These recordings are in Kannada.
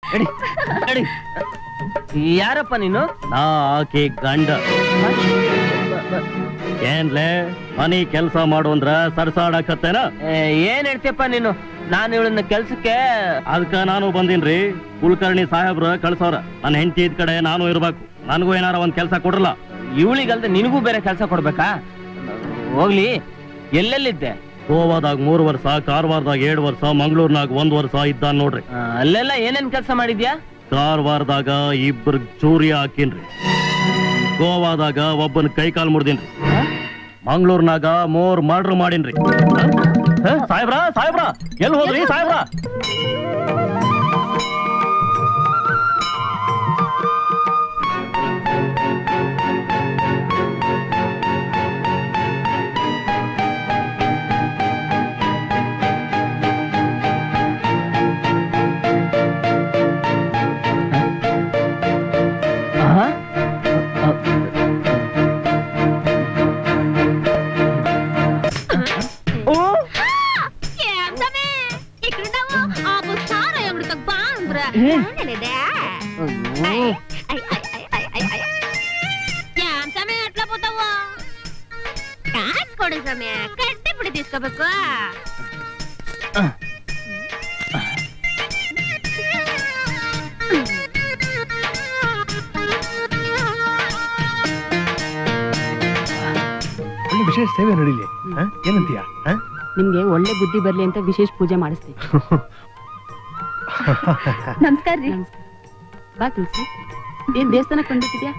ನಡಿ ನಡಿ ಯಾರಪ್ಪ ನೀನು ನಾ ಆಕೆ ಗಂಡ ಏನ್ಲೆ ಮನಿ ಕೆಲಸ ಮಾಡು ಅಂದ್ರ ಸರ್ಸಾಡಕತ್ತೇನ ಏನ್ ಹೇಳ್ತೀಯಪ್ಪ ನೀನು ನಾನು ಇವಳನ್ನ ಕೆಲ್ಸಕ್ಕೆ ಅದಕ್ಕ ನಾನು ಬಂದೀನ್ರಿ ಕುಲಕರ್ಣಿ ಸಾಹೇಬ್ರ ಕಳ್ಸವ್ರ ನನ್ನ ಹೆಂಡತಿ ಇದ್ ಕಡೆ ನಾನು ಇರ್ಬೇಕು ನನಗೂ ಏನಾರ ಒಂದ್ ಕೆಲಸ ಕೊಡ್ರಲ್ಲ ಇವಳಿಗಲ್ದೆ ನಿನಗೂ ಬೇರೆ ಕೆಲಸ ಕೊಡ್ಬೇಕಾ ಹೋಗ್ಲಿ ಎಲ್ಲೆಲ್ಲಿದ್ದೆ ಗೋವಾದಾಗ ಮೂರು ವರ್ಷ ಕಾರವಾರದಾಗ ಏಳು ವರ್ಷ ಮಂಗಳೂರ್ನಾಗ ಒಂದ್ ವರ್ಷ ಇದ್ದ ನೋಡ್ರಿ ಅಲ್ಲೆಲ್ಲ ಏನೇನ್ ಕೆಲಸ ಮಾಡಿದ್ಯಾ ಕಾರವಾರದಾಗ ಇಬ್ಬರು ಚೂರಿ ಹಾಕಿನ್ರಿ ಗೋವಾದಾಗ ಒಬ್ಬನ ಕೈ ಕಾಲು ಮುರಿದಿನ್ರಿ ಮಂಗಳೂರ್ನಾಗ ಮೂರ್ ಮರ್ಡರ್ ಮಾಡಿನ್ರಿ ಹ? ಸಾಹೇಬ್ರ ಸಾಹೇಬ್ರ ಎಲ್ಲಿ ಹೋದ್ರಿ ಸಾಹೇಬ್ರ ఇక్కడ ఆకు సారా ఎగుడుతా బాంద్ర నేనేదే ఏం సమయం ఎట్లా పోతావు కాసుకోండి సమయ కట్టి ఇప్పుడు తీసుకోಬೇಕು ಒಳ್ಳೆ ವಿಶೇಷ ಸೇವೆ ನಡೀಲಿ ಹ? ಏನಂತೀಯ ಹ? ನಿಮ್ಗೆ ಒಳ್ಳೆ ಬುದ್ಧಿ ಬರ್ಲಿ ಅಂತ ವಿಶೇಷ ಪೂಜೆ ಮಾಡಿಸ್ತೀವಿ ನಮಸ್ಕಾರ ರೀ ಬಾ ತುಳಸಿ ಏನ್ ದೇವಸ್ಥಾನಕ್ಕೆ ಬಂದಿದ್ಯಾ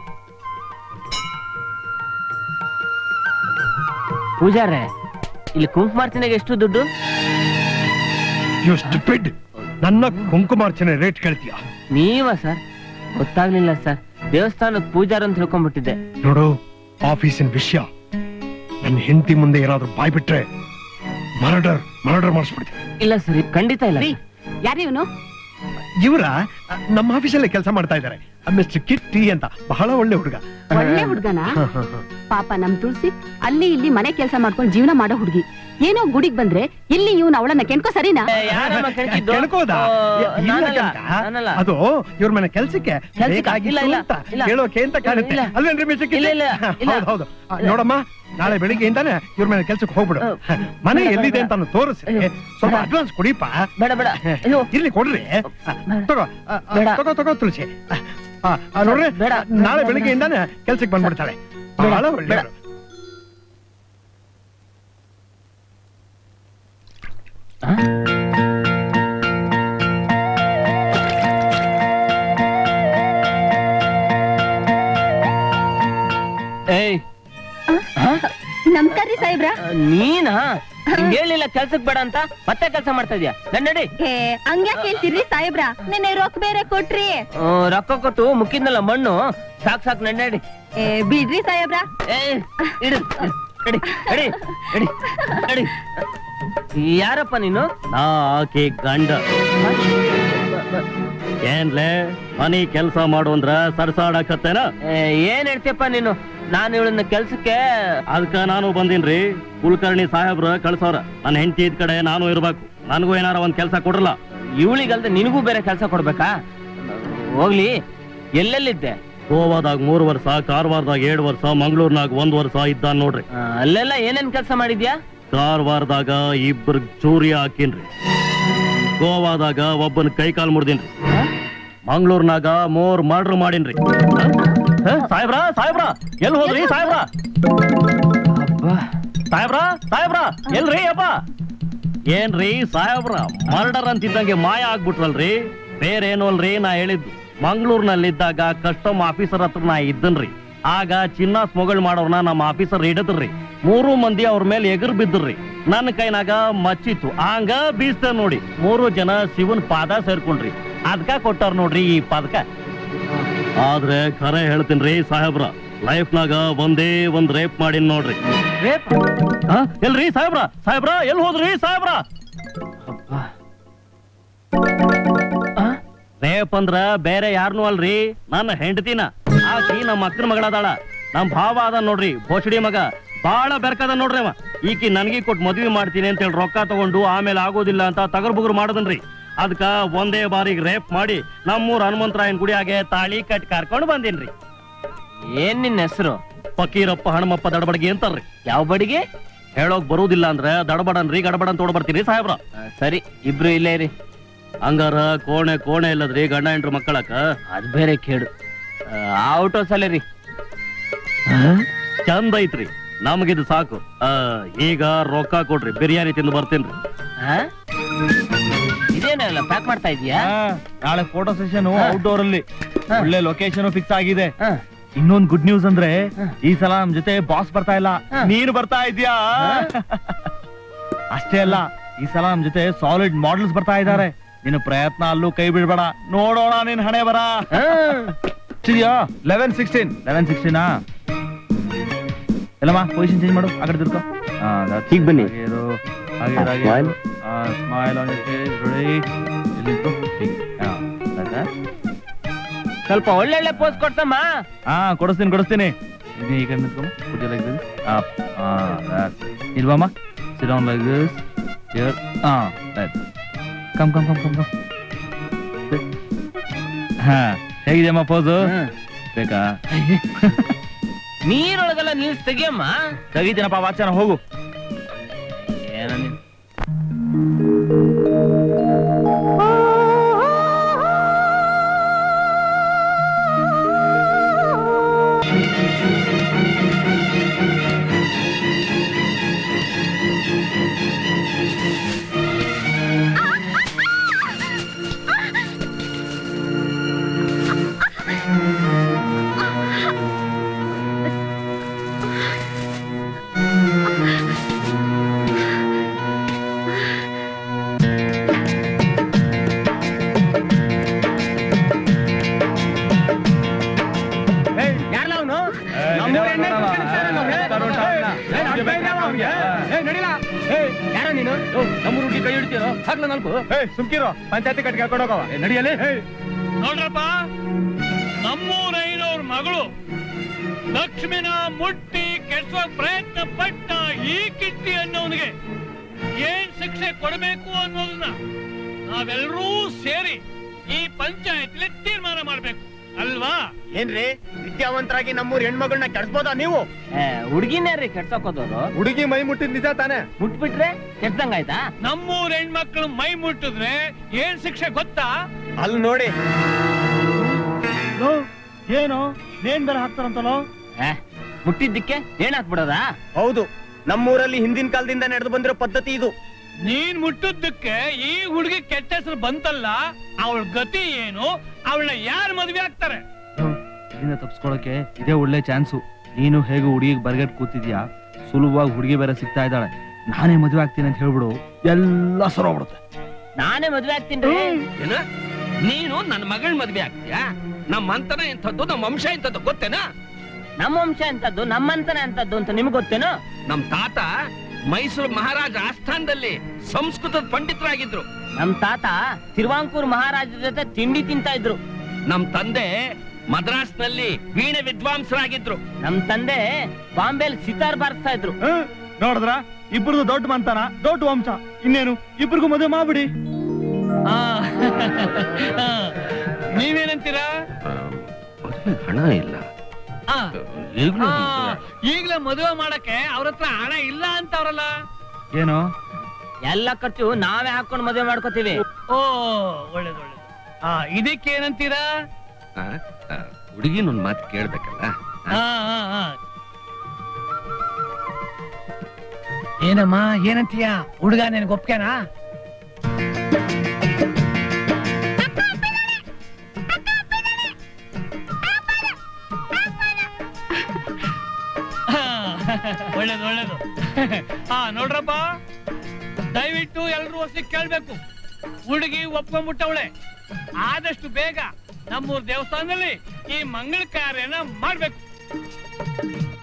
ಪೂಜಾರೆ ಇಲ್ಲಿ ಕುಂಕುಮಾರ್ತಿನಾಗ ಎಷ್ಟು ದುಡ್ಡು You stupid. ನನ್ನ ಕುಂಕುಮಾರ್ಚನೆ ರೇಟ್ ಕೇಳ್ತೀಯ ನೀವ ಸರ್ ಗೊತ್ತಾಗ್ಲಿಲ್ಲ ಸರ್ ದೇವಸ್ಥಾನದ ಪೂಜಾರ ಅಂತ ತಿಳ್ಕೊಂಡ್ಬಿಟ್ಟಿದ್ದೆ ನೋಡು ಆಫೀಸಿನ ವಿಷಯ ನನ್ನ ಹೆಂಡತಿ ಮುಂದೆ ಏನಾದ್ರೂ ಬಾಯ್ ಬಿಟ್ರೆ ಮರ್ಡರ್ ಮರ್ಡರ್ ಮಾಡಿಸ್ಬಿಡ್ತೀನಿ ಇಲ್ಲ ಸರ್ ಖಂಡಿತ ಇಲ್ಲ ರೀ ಯಾರು ಇವನು ಇವರ ನಮ್ಮ ಆಫೀಸಲ್ಲೇ ಕೆಲಸ ಮಾಡ್ತಾ ಇದ್ದಾರೆ ಮಿಸ್ಟರ್ ಕಿಟ್ಟಿ ಅಂತ ಬಹಳ ಒಳ್ಳೆ ಹುಡುಗ ಒಳ್ಳೆ ಹುಡ್ಗನ ಪಾಪ ನಮ್ ತುಳಸಿ ಅಲ್ಲಿ ಇಲ್ಲಿ ಮನೆ ಕೆಲಸ ಮಾಡ್ಕೊಂಡು ಜೀವನ ಮಾಡೋ ಹುಡುಗಿ ಏನೋ ಗುಡಿಗ್ ಬಂದ್ರೆ ಇಲ್ಲಿ ಇವನು ಅವಳನ್ನ ಕೆಣ್ಕೋ ಸರಿನಾ ಯಾರಮ್ಮ ಕೆಣಕಿದ್ದು? ಕೇಳ್ಕೋದ ಓ, ನಾನಲ್ಲ, ನಾನಲ್ಲ. ಅದು ಇವ್ರ ಮನೆ ಕೆಲ್ಸಕ್ಕೆ ಕೆಲ್ಸಕ್ಕೆ? ಬೇಕಾಗಿತ್ತು ಇಲ್ಲ, ಇಲ್ಲ, ಅಂತ ಇಲ್ಲ. ಕೇಳೋಕೆ ಅಂತ ಕಾಣುತ್ತೆ ಇಲ್ಲ. ಅಲ್ವೇನ್ರಿ ಮಿಸ್ಟರ್ ಕಿಟ್ಟಿ ಇಲ್ಲ, ಇಲ್ಲ, ಇಲ್ಲ. ಹೌದು ಹೌದು ಆ, ನೋಡಮ್ಮ ನಾಳೆ ಬೆಳಿಗ್ಗೆಯಿಂದಾನೆ ಇವ್ರ ಮನೆ ಕೆಲ್ಸಕ್ಕೆ ಹೋಗ್ಬಿಡು ಮನೆ ಎಲ್ಲಿದೆ ಅಂತ ತೋರಿಸಿ ಸ್ವಲ್ಪ ಅಡ್ವಾನ್ಸ್ ಕೊಡಿಪ್ಪ ಬೇಡ ಬೇಡ ಅಯ್ಯೋ ಇರ್ಲಿ ಕೊಡ್ರಿ ಆ, ತಗೋ ಆ, ಆ, ಬೇಡ. ತಗೋ ತಗೋ ತುಳಸಿ ಆ, ಆ, ನೋಡ್ರಿ ಬೇಡ. ನಾಳೆ ಬೆಳಿಗ್ಗೆಯಿಂದಾನೆ ಕೆಲ್ಸಕ್ಕೆ ಬಂದ್ಬಿಡ್ತಾಳೆ ಬಹಳ ಒಳ್ಳೆ ಏಯ್ ನಮಸ್ಕಾರ ರೀ ಸಾಹೇಬ್ರ ನೀನಾ ನಿಂಗ್ ಹೇಳಿಲ್ಲ ಕೆಲ್ಸಕ್ ಬೇಡ ಅಂತ ಮತ್ತೆ ಕೆಲಸ ಮಾಡ್ತಾ ಇದೀಯ ನಡಿ ಏ ಹಂಗ್ಯಾಕ್ ಹೇಳ್ತೀರಿ ಸಾಹೇಬ್ರ ನೆನ್ನೆ ರೊಕ್ಕ ಬೇರೆ ಕೊಟ್ರಿ ಹ್ಮ್, ರೊಕ್ಕ ಕೊಟ್ಟು ಮುಕ್ಕಿದ್ನಲ್ಲ ಮಣ್ಣು ಸಾಕ್ ಸಾಕ್ ನಡಿ ಏ ಬಿಡ್ರಿ ಸಾಹೇಬ್ರ ಏ ಇಡು ನಡಿ ನಡಿ ನಡಿ ನಡಿ ಯಾರಪ್ಪ ನೀನು ನಾ ಆಕೆ ಗಂಡ ಏನ್ಲೆ ಮನಿ ಕೆಲಸ ಮಾಡು ಅಂದ್ರ ಸರ್ಸಾಡಕತ್ತೇನ ಏನ್ ಹೇಳ್ತೀಯಪ್ಪ ನೀನು ನಾನು ಇವಳನ್ನ ಕೆಲ್ಸಕ್ಕೆ ಅದಕ್ಕ ನಾನು ಬಂದೀನ್ರಿ ಕುಲಕರ್ಣಿ ಸಾಹೇಬ್ರ ಕಳ್ಸವ್ರ ನನ್ನ ಹೆಂಡತಿ ಇದ್ ಕಡೆ ನಾನು ಇರ್ಬೇಕು ನನಗೂ ಏನಾರ ಒಂದ್ ಕೆಲಸ ಕೊಡ್ರಲ್ಲ ಇವಳಿಗಲ್ದೆ ನಿನಗೂ ಬೇರೆ ಕೆಲಸ ಕೊಡ್ಬೇಕಾ ಹೋಗ್ಲಿ ಎಲ್ಲೆಲ್ಲಿದ್ದೆ ಗೋವಾದಾಗ ಮೂರು ವರ್ಷ ಕಾರವಾರದಾಗ ಏಳು ವರ್ಷ ಮಂಗಳೂರ್ನಾಗ ಒಂದ್ ವರ್ಷ ಇದ್ದ ನೋಡ್ರಿ ಅಲ್ಲೆಲ್ಲ ಏನೇನ್ ಕೆಲಸ ಮಾಡಿದ್ಯಾ ಕಾರವಾರದಾಗ ಇಬ್ಬರು ಚೂರಿ ಹಾಕಿನ್ರಿ ಗೋವಾದಾಗ ಒಬ್ಬನ ಕೈ ಕಾಲು ಮುರಿದಿನ್ರಿ ಮಂಗಳೂರ್ನಾಗ ಮೂರ್ ಮರ್ಡರ್ ಮಾಡಿನ್ರಿ ಹ? ಸಾಹೇಬ್ರ ಸಾಹೇಬ್ರ ಎಲ್ ಹೋದ್ರಿ ಸಾಹೇಬ್ರ ಸಾಹೇಬ್ರ ಸಾಹೇಬ್ರ ಎಲ್ರಿ ಅಪ್ಪ ಏನ್ರಿ ಸಾಹೇಬ್ರ ಮರ್ಡರ್ ಅಂತಿದ್ದಂಗೆ ಮಾಯ ಆಗ್ಬಿಟ್ರಲ್ರಿ ಬೇರೇನು ಅಲ್ರಿ ನಾ ಹೇಳಿದ್ದು ಮಂಗಳೂರಿನಲ್ಲಿದ್ದಾಗ ಕಸ್ಟಮ್ ಆಫೀಸರ್ ಹತ್ರ ನಾ ಇದ್ದನ್ರಿ ಆಗ ಚಿನ್ನ ಸ್ಮೊಗಳ್ ಮಾಡೋರ್ನ ನಮ್ಮ ಆಫೀಸರ್ ಹಿಡಿದ್ರಿ ಮೂರು ಮಂದಿ ಅವ್ರ ಮೇಲೆ ಎಗರ್ ಬಿದ್ದ್ರಿ ನನ್ನ ಕೈನಾಗ ಮಚ್ಚಿತ್ತು ಹಂಗ ಬೀಸ್ತ ನೋಡಿ ಮೂರು ಜನ ಶಿವನ್ ಪಾದ ಸೇರ್ಕೊಂಡ್ರಿ ಅದ್ಕ ಕೊಟ್ಟಾರ ನೋಡ್ರಿ ಈ ಪದಕ ಆದ್ರೆ ಖರೆ ಹೇಳ್ತೀನ್ರಿ ಸಾಹೇಬ್ರ ಲೈಫ್ನಾಗ ಒಂದೇ ಒಂದ್ ರೇಪ್ ಮಾಡಿನ್ ನೋಡ್ರಿ ರೇಪ್ ಎಲ್ರಿ ಸಾಹೇಬ್ರ ಸಾಹೇಬ್ರ ಎಲ್ ಹೋದ್ರಿ ಸಾಹೇಬ್ರ ರೇಪ್ ಅಂದ್ರ ಬೇರೆ ಯಾರನ್ನೂ ಅಲ್ರಿ ನನ್ನ ಹೆಂಡತಿನ ಆಕಿ ನಮ್ಮ ಅಕ್ಕನ ಮಗಳದಾಳ ನಮ್ ಭಾವ ಅದ ನೋಡ್ರಿ ಭೋಸಡಿ ಮಗ ಬಾಳ ಬೆರ್ಕದ ನೋಡ್ರಿ ಅವ ಈಕಿ ನನ್ಗಿ ಕೊಟ್ಟು ಮದ್ವಿ ಮಾಡ್ತೀನಿ ಅಂತ ಹೇಳಿ ರೊಕ್ಕ ತಗೊಂಡು ಆಮೇಲೆ ಆಗೋದಿಲ್ಲ ಅಂತ ತಗರ್ ಬುಗುರು ಮಾಡದನ್ರಿ ಅದಕ್ಕ ಒಂದೇ ಬಾರಿಗೆ ರೇಪ್ ಮಾಡಿ ನಮ್ಮೂರ್ ಹನುಮಂತರಾಯನ್ ಗುಡಿಯಾಗೆ ತಾಳಿ ಕಟ್ ಕರ್ಕೊಂಡು ಬಂದಿನ್ರಿ ಏನ್ ನಿನ್ನ ಹೆಸರು ಫಕೀರಪ್ಪ ಹಣಮಪ್ಪ ದಡಬಡಗಿ ಅಂತಾರ್ರಿ ಯಾವ ಬಡಿಗೆ ಹೇಳೋಕ್ ಬರುವುದಿಲ್ಲ ಅಂದ್ರೆ ದಡಬಡನ್ರಿ ಗಡಬಡನ್ ತೋಡ್ ಬರ್ತೀರಿ ಸಾಹೇಬ್ರ ಸರಿ ಇಬ್ರು ಇಲ್ಲೇ ಇರಿ ಹಂಗಾರ ಕೋಣೆ ಕೋಣೆ ಇಲ್ಲದ್ರಿ ಗಂಡ ಹೆಂಡ್ರು ಮಕ್ಕಳಕ್ಕ ಅದ್ ಬೇರೆ ಕೇಳು ಔಟೋ ಸಲ ರೀ ಚಂದ ಐತ್ರಿ ನಮಗಿದು ಸಾಕು ಆ, ಈಗ ರೊಕ್ಕ ಕೊಡ್ರಿ ಬಿರಿಯಾನಿ ತಿಂದು ಬರ್ತೀನ್ರಿ ಇದೇನಲ್ಲ ಪ್ಯಾಕ್ ಮಾಡ್ತಾ ಇದೀಯಾ ನಾಳೆ ಫೋಟೋ ಸೆಷನ್ ಔಟ್ಡೋರ್ ಅಲ್ಲಿ ಹಾ. ಒಳ್ಳೆ ಲೊಕೇಶನ್ ಫಿಕ್ಸ್ ಆಗಿದೆ ಹಾ. ಇನ್ನೊಂದ್ ಗುಡ್ ನ್ಯೂಸ್ ಅಂದ್ರೆ ಹಾ. ಈ ಸಲ ನಮ್ ಜೊತೆ ಬಾಸ್ ಬರ್ತಾ ಇಲ್ಲ ಹಾ. ನೀನು ಬರ್ತಾ ಇದ್ಯಾ ಅಷ್ಟೇ ಅಲ್ಲ ಈ ಸಲ ನಮ್ ಜೊತೆ ಸಾಲಿಡ್ ಮಾಡೆಲ್ಸ್ ಬರ್ತಾ ಇದ್ದಾರೆ ನಿನ್ನ ಪ್ರಯತ್ನ ಅಲ್ಲೂ ಕೈ ಬಿಡ್ಬೇಡ ನೋಡೋಣ ನಿನ್ ಹಣೆ ಬರ ಇದೆಯಾ ಲೆವೆನ್ ಸಿಕ್ಸ್ಟೀನ್ ಲೆವೆನ್ ಸಿಕ್ಸ್ಟೀನಾ ಎಲ್ಲಮ್ಮ ಪೊಸಿಷನ್ ಚೇಂಜ್ ಮಾಡು ಆ ಕಡೆ ತಿರ್ಕೋ ಹೀಗ್ ಬನ್ನಿ. Smile. ಸ್ಮೈಲ್ ಆನ್ ರೆಡಿ ಸ್ವಲ್ಪ ಒಳ್ಳೊಳ್ಳೆ ಪೋಸ್ ಕೊಡ್ತಮ್ಮ ಹಾ ಕೊಡಿಸ್ತೀನಿ ಕೊಡಿಸ್ತೀನಿ ನೀ ಈ ಕಡೆ ನಿಂತ್ಕೊಮ್ಮ put your legs in. Up. Ah, that's. ಇಲ್ವಮ್ಮ sit down like this here ah that come come come come come Sit. ಹಾ ಹೇಗಿದೆಯಮ್ಮ ಪೋಸು ಬೇಕಾ ನೀರೊಳಗೆಲ್ಲ ನಿಲ್ಸ್ ತೆಗಿಯಮ್ಮ ತೆಗಿತೀನಪ್ಪ ವಾಚನ ಹೋಗು ಏನ ನೀನ್ ಯಾರಲ್ಲ ಅವನು ಯಾರ ನೀನು ನಮ್ಮ ಹುಡುಗಿ ಕೈ ಹಿಡ್ತೀರೋ ಹಾಕ್ಲ ನಾಲ್ಕು ಸುಮ್ಕಿರೋ ಪಂಚಾಯತಿ ಕಟ್ಗೆ ಹಾಕೊಂಡು ಹೋಗವ ನಡಿಯಲಿ ನೋಡ್ರಪ್ಪ ನಮ್ಮೂರ ಐನೋರ್ ಮಗಳು ಲಕ್ಷ್ಮಿನ ಮುಟ್ಟಿ ಕೆಡ್ಸೋ ಪ್ರಯತ್ನ ಪಟ್ಟ ಈ ಕಿಟ್ಟಿ ಅನ್ನೋನಿಗೆ ಏನ್ ಶಿಕ್ಷೆ ಕೊಡಬೇಕು ಅನ್ನೋದನ್ನ ನಾವೆಲ್ಲರೂ ಸೇರಿ ಈ ಪಂಚಾಯತ್ಲಿ ತೀರ್ಮಾನ ಮಾಡ್ಬೇಕು ಅಲ್ವಾ ಏನ್ರಿ ವಿದ್ಯಾವಂತರಾಗಿ ನಮ್ಮೂರ್ ಹೆಣ್ಮಗಳನ್ನ ಕೆಡ್ಸ್ಬೋದಾ ನೀವು ಹುಡುಗಿನೇ ರೀ ಕೆಡ್ಸೋಕೋದವ್ರು ಹುಡುಗಿ ಮೈ ಮುಟ್ಟಿದ್ ನಿಜ ತಾನೆ ಮುಟ್ಬಿಟ್ರೆ ಕೆಡ್ಸಂಗಾಯ್ತಾ ನಮ್ಮೂರ್ ಹೆಣ್ಮಕ್ಳು ಮೈ ಮುಟ್ಟಿದ್ರೆ ಏನ್ ಶಿಕ್ಷೆ ಗೊತ್ತಾ ಅಲ್ಲಿ ನೋಡಿ ಏನು ನೇನ್ ಬೇರೆ ಹಾಕ್ತಾರಂತಲೋ ಏ, ಮುಟ್ಟಿದ್ದಕ್ಕೆ ಏನ್ ಹಾಕ್ಬಿಡೋದಾ ಹೌದು ನಮ್ಮೂರಲ್ಲಿ ಹಿಂದಿನ ಕಾಲದಿಂದ ನಡೆದು ಬಂದಿರೋ ಪದ್ಧತಿ ಇದು ನೀನ್ ಮುಟ್ಟುದಕ್ಕೆ ಈ ಹುಡುಗಿ ಕೆಟ್ಟ ಹೆಸರು ಬಂತಲ್ಲ ಅವಳ ಗತಿ ಏನು ಅವಳನ್ನ ಯಾರು ಮದ್ವೆ ಆಗ್ತಾರೆ ಇದನ್ನ ತಪ್ಸ್ಕೊಳಕ್ಕೆ ಇದೇ ಒಳ್ಳೆ ಚಾನ್ಸು ನೀನು ಹೇಗೆ ಹುಡುಗಿಗೆ ಬರ್ಗೆಟ್ ಕೂತಿದ್ಯಾ ಸುಲಭವಾಗಿ ಹುಡುಗಿ ಬೇರೆ ಸಿಗ್ತಾ ಇದ್ದಾಳೆ ನಾನೇ ಮದುವೆ ಆಗ್ತೀನಿ ಅಂತ ಹೇಳ್ಬಿಡು ಎಲ್ಲ ಸರೋಗ್ಬಿಡುತ್ತೆ ನಾನೇ ಮದ್ವೆ ಆಗ್ತೀನಿ ಏನ ನೀನು ನನ್ನ ಮಗಳ ಮದ್ವೆ ಆಗ್ತೀಯಾ ನಮ್ಮ ಅಂತನ ಇಂಥದ್ದು ನಮ್ಮ ವಂಶ ಇಂಥದ್ದು ಗೊತ್ತೇನಾ ನಮ್ಮ ವಂಶ ಅಂತದ್ದು ನಮ್ಮಂತನ ಅಂತದ್ದು ಅಂತ ನಿಮ್ಗೆ ಗೊತ್ತೇನು ನಮ್ ತಾತ ಮೈಸೂರು ಮಹಾರಾಜ ಆಸ್ಥಾನದಲ್ಲಿ ಸಂಸ್ಕೃತದ ಪಂಡಿತರಾಗಿದ್ರು ನಮ್ ತಾತ ತಿರುವಾಂಕೂರ್ ಮಹಾರಾಜರ ಜೊತೆ ತಿಂಡಿ ತಿಂತಾ ಇದ್ರು ನಮ್ ತಂದೆ ಮದ್ರಾಸ್ನಲ್ಲಿ ವೀಣೆ ವಿದ್ವಾಂಸರಾಗಿದ್ರು ನಮ್ ತಂದೆ ಬಾಂಬೆಲ್ ಸಿತಾರ್ ಬಾರಿಸ್ತಾ ಇದ್ರು ನೋಡಿದ್ರ ಇಬ್ಬರದು ದೊಡ್ಡ ಮಂತನ ದೊಡ್ಡ ವಂಶ ಇನ್ನೇನು ಇಬ್ರಿಗೂ ಮದುವೆ ಮಾಡ್ಬಿಡಿ ಆ, ನೀವೇನಂತೀರಾ ಹಣ ಇಲ್ಲ ಆ, ಆ, ಈಗ್ಲೇ ಮದುವೆ ಮಾಡಕ್ಕೆ ಅವ್ರ ಹತ್ರ ಹಣ ಇಲ್ಲ ಅಂತವ್ರಲ್ಲ ಏನು ಎಲ್ಲ ಖರ್ಚು ನಾವೇ ಹಾಕೊಂಡು ಮದುವೆ ಮಾಡ್ಕೋತೀವಿ ಓ ಒಳ್ಳೇದು ಒಳ್ಳೇದು ಆ ಇದಕ್ಕೇನಂತೀರಾ ಹುಡುಗಿನ ಒಂದ್ ಮಾತು ಕೇಳ್ಬೇಕಲ್ಲ ಆ, ಆ, ಆ. ಏನಮ್ಮ ಏನಂತೀಯ ಹುಡುಗ ನಿನಗೆ ಒಪ್ಕೆನಾ ಒಳ್ಳೇದು ಒಳ್ಳೇದು ಹಾ ನೋಡ್ರಪ್ಪ ದಯವಿಟ್ಟು ಎಲ್ರು ಹೊಸಿ ಕೇಳ್ಬೇಕು ಹುಡುಗಿ ಒಪ್ಕೊಂಡ್ಬಿಟ್ಟವಳೆ ಆದಷ್ಟು ಬೇಗ ನಮ್ಮೂರ್ ದೇವಸ್ಥಾನದಲ್ಲಿ ಈ ಮಂಗಳ ಕಾರ್ಯನ ಮಾಡ್ಬೇಕು